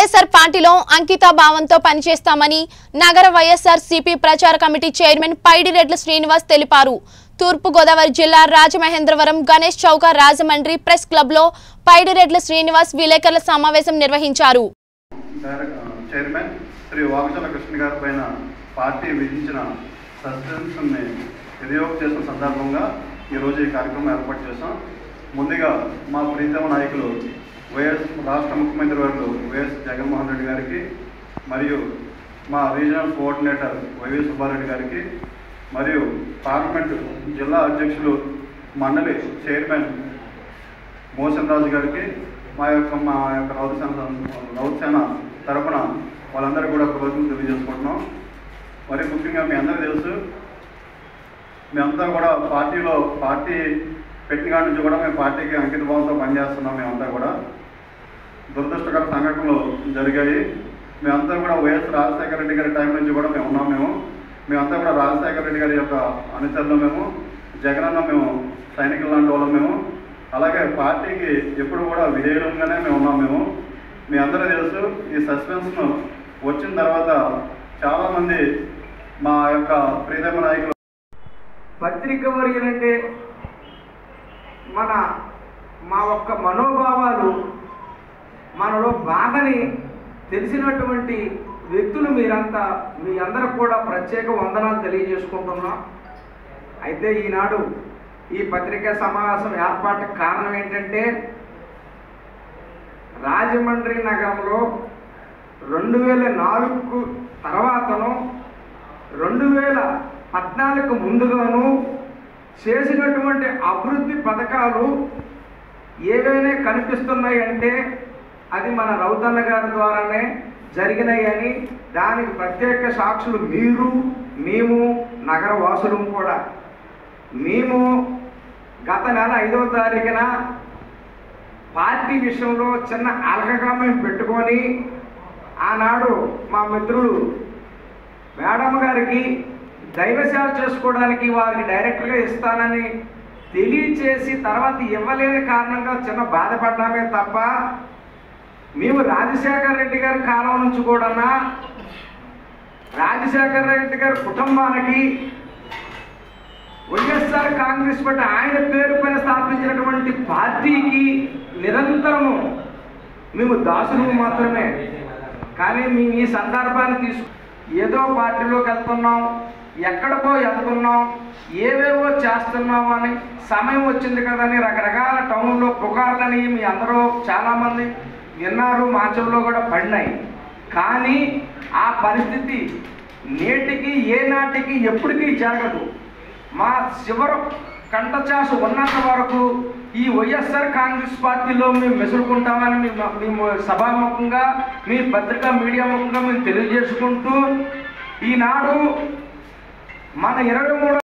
వైఎస్ఆర్ పార్టీలో అంకితా భావంతో పనిచేస్తామని నగర వైఎస్ఆర్ సిపి ప్రచార కమిటీ చైర్మన్ పైడిరెడ్ల శ్రీనివాస్ తెలిపారు తూర్పు గోదావరి జిల్లా రాజమహేంద్రవరం గణేష్ చౌక రాజమండ్రి ప్రెస్ క్లబ్లో పైడిరెడ్ల శ్రీనివాస్ విలేకరుల సమావేశం నిర్వహించారు డైరెక్ట్ చైర్మన్ శ్రీ వాగచల కృష్ణ గారి పైన పార్టీ విధించిన సస్పెన్షన్ని వినియోగం చేసిన సందర్భంగా ఈరోజు ఈ కార్యక్రమం ఏర్పాటు చేశాం ముందుగా మా ప్రీతమ నాయకులు వైఎస్ రాష్ట్ర ముఖ్యమంత్రి వర్యులు వైఎస్ జగన్మోహన్ రెడ్డి గారికి మరియు మా రీజనల్ కోఆర్డినేటర్ వైవి సుబ్బారెడ్డి గారికి మరియు పార్లమెంటు జిల్లా అధ్యక్షులు మండలి చైర్మన్ మోహన్ రాజు గారికి మా యొక్క మా యొక్క రౌతసేన రౌతసేన తరపున వాళ్ళందరూ కూడా కృతజ్ఞతలు తెలియజేసుకుంటున్నాం మరి ముఖ్యంగా మీ అందరికీ తెలుసు మేమంతా కూడా పార్టీలో పార్టీ పెట్టిన కాడి నుంచి కూడా మేము పార్టీకి అంకిత భావంతో పనిచేస్తున్నాం మేమంతా కూడా దురదృష్టకర సంఘటనలు జరిగాయి మేమంతా కూడా వైఎస్ రాజశేఖర రెడ్డి గారి టైం నుంచి కూడా మేము ఉన్నాం మేము మేమంతా కూడా రాజశేఖర రెడ్డి గారి యొక్క అనుచరులు మేము జగనన్న మేము సైనికులు లాంటి వాళ్ళం మేము అలాగే పార్టీకి ఎప్పుడు కూడా విధేయులంగానే మేము ఉన్నాం మేము మీ అందరూ తెలుసు ఈ సస్పెన్స్ను వచ్చిన తర్వాత చాలామంది మా యొక్క ప్రీతమ నాయకులు పత్రిక వర్యులంటే మన మా యొక్క మనోభావాలు మనలో బాధని తెలిసినటువంటి వ్యక్తులు మీరంతా మీ అందరికి కూడా ప్రత్యేక వందనాలు తెలియజేసుకుంటున్నాం అయితే ఈనాడు ఈ పత్రికా సమావేశం ఏర్పాటుకు కారణం ఏంటంటే రాజమండ్రి నగరంలో రెండు వేల నాలుగు తర్వాతను రెండు వేల పద్నాలుగు ముందుగాను చేసినటువంటి అభివృద్ధి పథకాలు ఏవైనా కనిపిస్తున్నాయి అంటే అది మన రౌతన్న గారి ద్వారానే జరిగినాయని దానికి ప్రత్యేక సాక్షులు మీరు మేము నగర వాసులు కూడా మేము గత నెల ఐదవ తారీఖున పార్టీ విషయంలో చిన్న అలకగా మేము పెట్టుకొని ఆనాడు మా మిత్రులు మేడం గారికి దైవసేవ చేసుకోవడానికి వారికి డైరెక్ట్గా ఇస్తానని తెలియచేసి తర్వాత ఇవ్వలేని కారణంగా చిన్న బాధపడ్డామే తప్ప మేము రాజశేఖర రెడ్డి గారి కాలం నుంచి కూడా రాజశేఖర రెడ్డి గారి కుటుంబానికి వైఎస్ఆర్ కాంగ్రెస్ పార్టీ ఆయన పేరు పైన స్థాపించినటువంటి పార్టీకి నిరంతరము మేము దాసులు మాత్రమే కానీ మేము ఈ సందర్భాన్ని తీసుకు ఏదో పార్టీలోకి వెళ్తున్నాం ఎక్కడికో వెళ్తున్నాం ఏవేవో చేస్తున్నాం అని సమయం వచ్చింది కదని రకరకాల టౌన్లో పుకార్లని మీ అందరూ చాలామంది విన్నారు మా చెవులో కూడా పడినాయి కానీ ఆ పరిస్థితి నేటికి ఏ నాటికి ఎప్పటికీ జరగదు మా చివరి కంఠచాసు ఉన్నంత వరకు ఈ వైఎస్ఆర్ కాంగ్రెస్ పార్టీలో మేము మెసులుకుంటామని మేము మేము సభాముఖంగా మీ పత్రికా మీడియా ముఖంగా మేము తెలియజేసుకుంటూ ఈనాడు మన ఇరవై మూడు